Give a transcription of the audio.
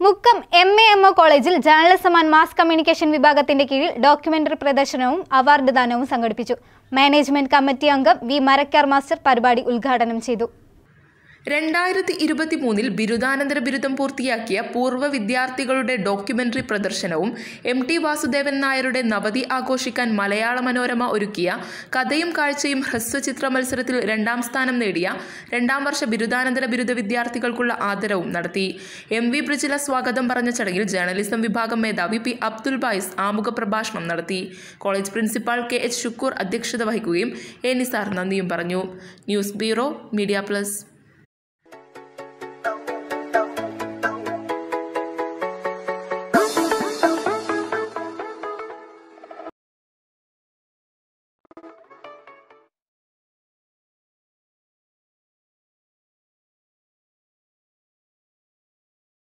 Mukkam M A M O കോളേജിൽ journalism and mass communication വിഭാഗത്തിന്റെ കീഴിൽ ഡോക്യുമെന്ററി പ്രദർശനവും അവാർഡ് ദാനവും സംഘടിപ്പിച്ചു മാനേജ്മെന്റ് കമ്മിറ്റി അംഗം വി മരക്കാർ മാസ്റ്റർ പരിപാടി ഉദ്ഘാടനം ചെയ്തു രണ്ടായിരത്തി ഇരുപത്തി മൂന്നിൽ ബിരുദാനന്തര ബിരുദം പൂർത്തിയാക്കിയ പൂർവ്വ വിദ്യാർത്ഥികളുടെ ഡോക്യുമെന്ററി പ്രദർശനവും എം ടി വാസുദേവൻ നായരുടെ നവതി ആഘോഷിക്കാൻ മലയാള മനോരമ ഒരുക്കിയ കഥയും കാഴ്ചയും ഹ്രസ്വചിത്ര മത്സരത്തിൽ രണ്ടാം സ്ഥാനം നേടിയ രണ്ടാം വർഷ ബിരുദാനന്തര ബിരുദ വിദ്യാർത്ഥികൾക്കുള്ള ആദരവും നടത്തി എം വി ബ്രിജില സ്വാഗതം പറഞ്ഞ ചടങ്ങിൽ ജേർണലിസം വിഭാഗം മേധാവി പി അബ്ദുൽ ബായിസ് ആമുഖ പ്രഭാഷണം നടത്തി college principal K H Shukoor അധ്യക്ഷത വഹിക്കുകയും എ നിസാർ നന്ദിയും പറഞ്ഞു ന്യൂസ് ബ്യൂറോ മീഡിയ പ്ലസ്